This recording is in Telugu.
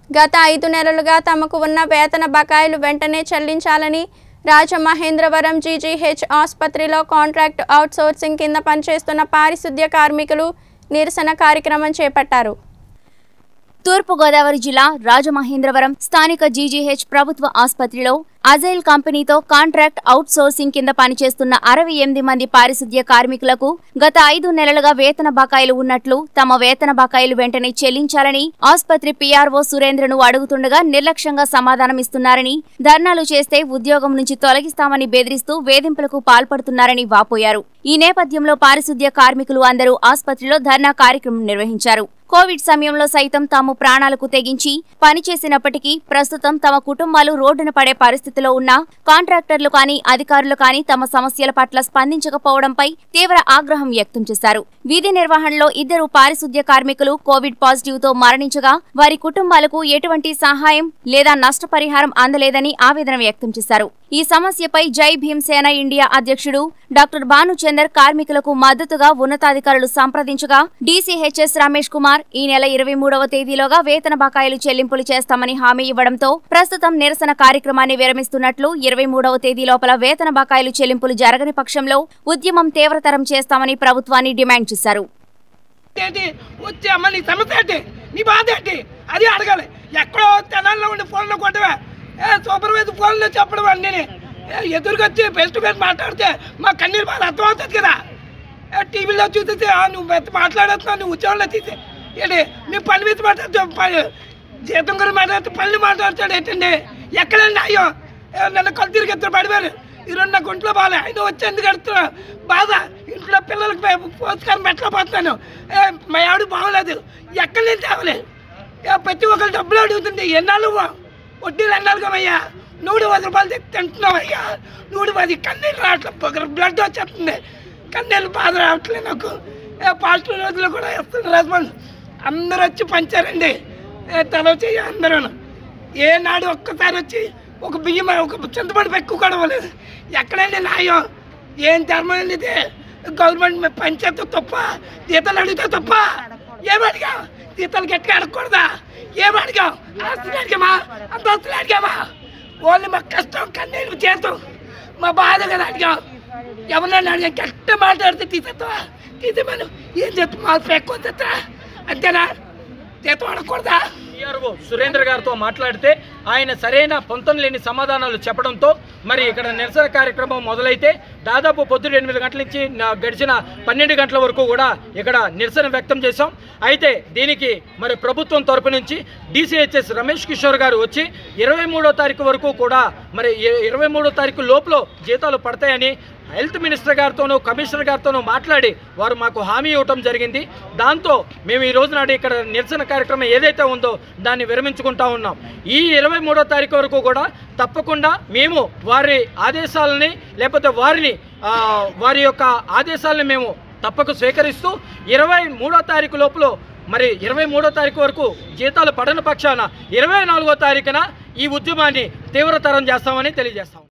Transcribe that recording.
గత ఐదు నెలలుగా తమకు ఉన్న వేతన బకాయిలు వెంటనే చెల్లించాలని రాజమహేంద్రవరం జీజీహెచ్ ఆసుపత్రిలో కాంట్రాక్ట్ అవుట్సోర్సింగ్ కింద పనిచేస్తున్న పారిశుద్ధ్య కార్మికులు నిరసన కార్యక్రమం చేపట్టారు తూర్పుగోదావరి జిల్లా రాజమహేంద్రవరం స్థానిక జీజీహెచ్ ప్రభుత్వ ఆసుపత్రిలో అజైల్ కంపెనీతో కాంట్రాక్ట్ అవుట్ సోర్సింగ్ కింద పనిచేస్తున్న అరవై ఎనిమిది మంది పారిశుద్ధ్య కార్మికులకు గత ఐదు నెలలుగా వేతన బకాయిలు ఉన్నట్లు తమ వేతన బకాయిలు వెంటనే చెల్లించాలని ఆసుపత్రి పీఆర్ఓ సురేంద్రను అడుగుతుండగా నిర్లక్ష్యంగా సమాధానమిస్తున్నారని ధర్నాలు చేస్తే ఉద్యోగం నుంచి తొలగిస్తామని బెదిరిస్తూ వేధింపులకు పాల్పడుతున్నారని వాపోయారు ఈ నేపథ్యంలో పారిశుద్ధ్య కార్మికులు అందరూ ఆసుపత్రిలో ధర్నా కార్యక్రమం నిర్వహించారు కోవిడ్ సమయంలో సైతం తాము ప్రాణాలకు తెగించి పనిచేసినప్పటికీ ప్రస్తుతం తమ కుటుంబాలు రోడ్డున పడే పరిస్థితిలో ఉన్న కాంట్రాక్టర్లు కానీ అధికారులు కానీ తమ సమస్యల పట్ల స్పందించకపోవడంపై తీవ్ర ఆగ్రహం వ్యక్తం చేశారు వీధి నిర్వహణలో ఇద్దరు పారిశుద్ధ్య కార్మికులు కోవిడ్ పాజిటివ్ తో మరణించగా వారి కుటుంబాలకు ఎటువంటి సహాయం లేదా నష్టపరిహారం అందలేదని ఆవేదన వ్యక్తం చేశారు ఈ సమస్యపై జై భీమ్ సేన ఇండియా అధ్యక్షుడు డాక్టర్ భానుచందర్ కార్మికులకు మద్దతుగా ఉన్నతాధికారులు సంప్రదించగా డీసీహెచ్ఎస్ రమేష్ కుమార్ ఈ నెల ఇరవై మూడవ తేదీలోగా వేతన బకాయిలు చెల్లింపులు చేస్తామని హామీ ఇవ్వడంతో ప్రస్తుతం నిరసన కార్యక్రమాన్ని విరమిస్తున్నట్లు ఇరవై మూడవ తేదీ లోపల వేతన బకాయిలు చెల్లింపులు జరగని పక్షంలో ఉద్యమం తీవ్రతరం చేస్తామని ప్రభుత్వాన్ని డిమాండ్ చేశారు ఏంటి వచ్చి అమ్మ నీ సమస్య ఏంటి నీ బాధ ఏంటి అది అడగాలి ఎక్కడో తెనాల్లో ఉండి ఫోన్లో కొట్టవా ఏ సూపర్వైజర్ ఫోన్లో చెప్పడం అన్నీ ఎదురుగా వచ్చి ఫేస్ టు ఫేస్ మాట్లాడితే మా కన్నీరు బాధ అర్థమవుతుంది కదా ఏ టీవీలో చూసేసి "ఆ, నువ్వు పెద్ద మాట్లాడుతున్నావు నువ్వు ఉద్యోగంలో తీసే ఏంటి నీ పని మీద మాట్లాడుతావు పని జీతం గురించి మాట్లాడితే పనులు మాట్లాడతాడు ఏంటండి ఎక్కడండి అయ్యో ఏ, నన్ను కళ్ళు తిరిగి ఇద్దరు పడిపోయారు ఈరోజు నాకు ఒంట్లో బాగాలే ఆయన వచ్చి ఎందుకు ఎడుతున్నా బాధ ఇంట్లో పిల్లలకి పే- పోషకారం పెట్టలేకపోతున్నాను ఏ, మా ఆవిడ బాగోలేదు ఎక్కడి నుంచి తేవలే ఏ, ప్రతి ఒక్కరు డబ్బులు అడుగుతుంది ఎన్నాళ్ళు వడ్డీలు ఎన్నాళ్ళుగా అయ్యా నూడు వంద రూపాయలు తెచ్చి తింటున్నావు అయ్యా నూడు పది కన్నీళ్ళు రావట్లేదు బ్లడ్ వచ్చేస్తుంది కన్నీళ్ళు బాధ రావట్లేదు నాకు ఏ, పాజిటివ్ రోజులు కూడా ఇస్తున్నారు రెస్పాన్స్ అందరూ వచ్చి పంచారండి ఏ, తల చెయ్యి అందరూ ఏనాడు ఒక్కసారి వచ్చి ఒక బియ్యం ఒక చింతపండు పెక్కు కూడా ఇవ్వలేదు ఎక్కడండి న్యాయం ఏం ధర్మం అండి ఇది గవర్నమెంట్ పంచాయతీ తప్ప జీతాలు అడిగితే తప్ప ఏమడిగా జీతాలు గట్టిగా అడగకూడదా ఏమడిగా ఆస్తులు అడిగామా అంతస్తులు అడిగామా ఓన్లీ మా కష్టం కన్నీళ్ళు చేస్తాం మా బాధ కదా అడిగాం ఎవరన్నా అడిగా గట్ట మాట్లాడితే తీసేస్తావా తీసేమను ఏం చేస్తాం మా పెక్కు తెస్తా అంతేనా జీతం అడగకూడదా పిఆర్ఓ సురేంద్ర గారితో మాట్లాడితే ఆయన సరైన పొంతం లేని సమాధానాలు చెప్పడంతో మరి ఇక్కడ నిరసన కార్యక్రమం మొదలైతే దాదాపు పొద్దున ఎనిమిది గంటల నుంచి నా- గడిచిన పన్నెండు గంటల వరకు కూడా ఇక్కడ నిరసన వ్యక్తం చేశాం అయితే దీనికి మరి ప్రభుత్వం తరపు నుంచి డీసీహెచ్ఎస్ రమేష్ కిషోర్ గారు వచ్చి ఇరవై మూడో తారీఖు వరకు కూడా మరి ఇరవై మూడో తారీఖు లోపల జీతాలు పడతాయని హెల్త్ మినిస్టర్ గారితోనూ కమిషనర్ గారితోనూ మాట్లాడి వారు మాకు హామీ ఇవ్వటం జరిగింది దాంతో మేము ఈ రోజు నాడు ఇక్కడ నిరసన కార్యక్రమం ఏదైతే ఉందో దాన్ని విరమించుకుంటా ఉన్నాం ఈ ఇరవై మూడో తారీఖు వరకు కూడా తప్పకుండా మేము వారి ఆదేశాలని లేకపోతే వారిని ఆ, వారి యొక్క ఆదేశాలను మేము తప్పక స్వీకరిస్తూ ఇరవై మూడో తారీఖు లోపల మరి ఇరవై మూడో తారీఖు వరకు జీతాలు పడని పక్షాన ఇరవై నాలుగో తారీఖున ఈ ఉద్యమాన్ని తీవ్రతరం చేస్తామని తెలియజేస్తాం